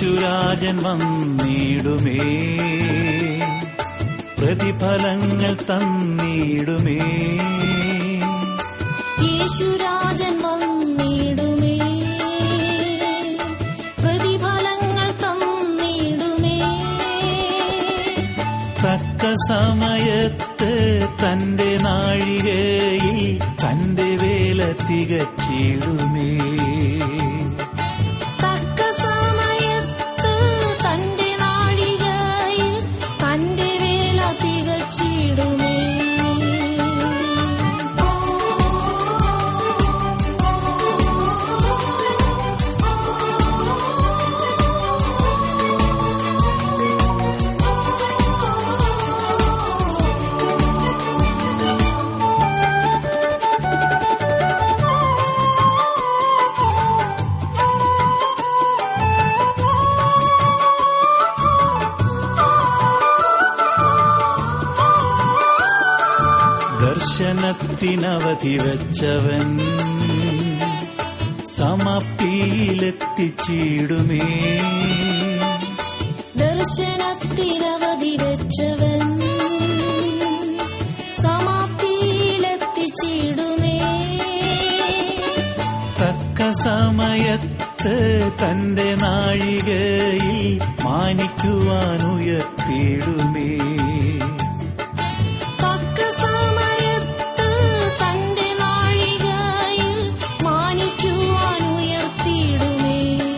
യേശുരാജൻ വന്നിടുമേ പ്രതിഫലങ്ങൾ തന്നിടുമേ യേശുരാജൻ വന്നിടുമേ പ്രതിഫലങ്ങൾ തന്നിടുമേ തക്ക സമയത്ത് തന്റെ നാഴികയിൽ തന്റെ വേല തികച്ചിടുമേ തക്ക സമയത്ത് തന്റെ നാഴികയിൽ തന്റെ വേല തികച്ചിടുമേ ദർശനത്തിനവധി വെച്ചവൻ സമാപ്തിയിലെത്തിച്ചിടുമേ ദർശനത്തിനവധി വെച്ചവൻ സമാപ്തിയിലെത്തിച്ചിടുമേ തക്ക സമയത്ത് തന്റെ നാഴികയിൽ മാനിക്കുവാനുയർത്തിയിടുമേ തക്ക സമയത്ത് തന്റെ നാഴികയിൽ മാനിക്കുവാൻ ഉയർത്തിയിടുമേ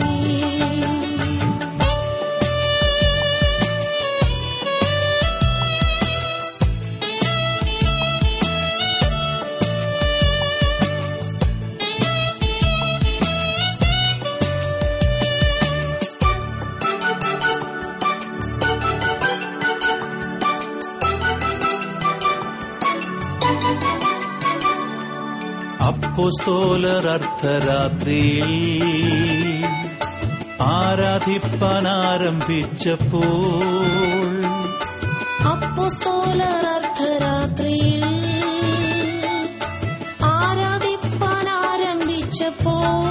അപ്പോസ്തോലർ അർദ്ധരാത്രിയിൽ ആരാധിപ്പാൻ ആരംഭിച്ചപ്പോൾ അപ്പോസ്തോലർ അർദ്ധരാത്രിയിൽ ആരാധിപ്പാൻ ആരംഭിച്ചപ്പോൾ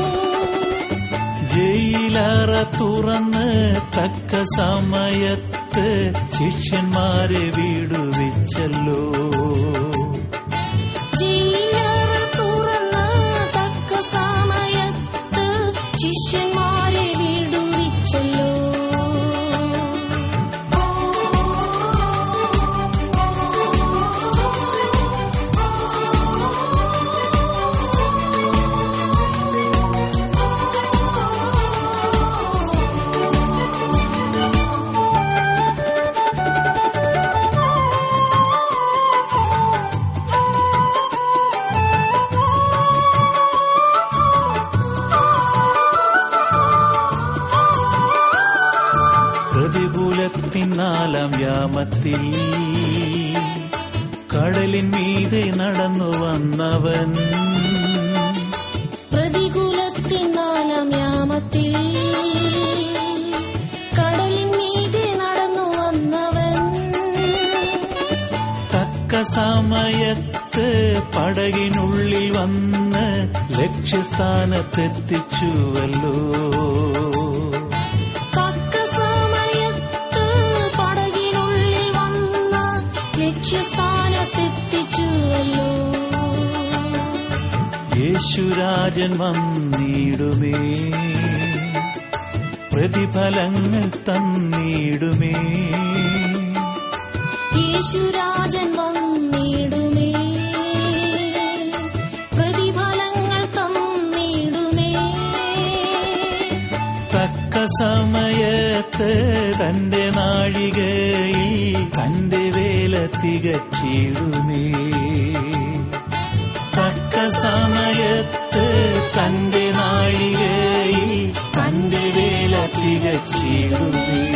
ജയിലറ തുറന്ന് തക്ക സമയത്ത് ശിഷ്യന്മാരെ വിടുവിച്ചല്ലോ ജീവന തുറന്ന് തക്ക സമയത്ത് ശിഷ്യന്മാരെ വിടുവിച്ചല്ലോ പ്രതികൂലത്തിനാലാം യാമത്തിൽ കടലിൻ മീതെ നടന്നു വന്നവൻ പ്രതികൂലത്തിൻ നാലാം യാമത്തിൽ കടലിൻ മീതെ നടന്നു വന്നവൻ തക്ക സമയത്ത് പടകിനുള്ളിൽ വന്ന് ലക്ഷ്യസ്ഥാനത്തെത്തിച്ചുവല്ലോ തക്ക സമയത്ത് പടകിനുള്ളിൽ വന്ന് ലക്ഷ്യസ്ഥാനത്തെത്തിച്ചുവല്ലോ യേശുരാജൻ വന്നിടുമേ പ്രതിഫലങ്ങൾ തന്നിടുമേ യേശുരാജൻ വന്നിടുമേ പ്രതിഫലങ്ങൾ തന്നിടുമേ തക്ക സമയത്ത് തന്റെ നാഴികയിൽ തന്റെ വേല തികച്ചിടുമേ തക്ക സമയത്ത് തന്റെ നാഴികയിൽ തന്റെ വേല തികച്ചിടുമേ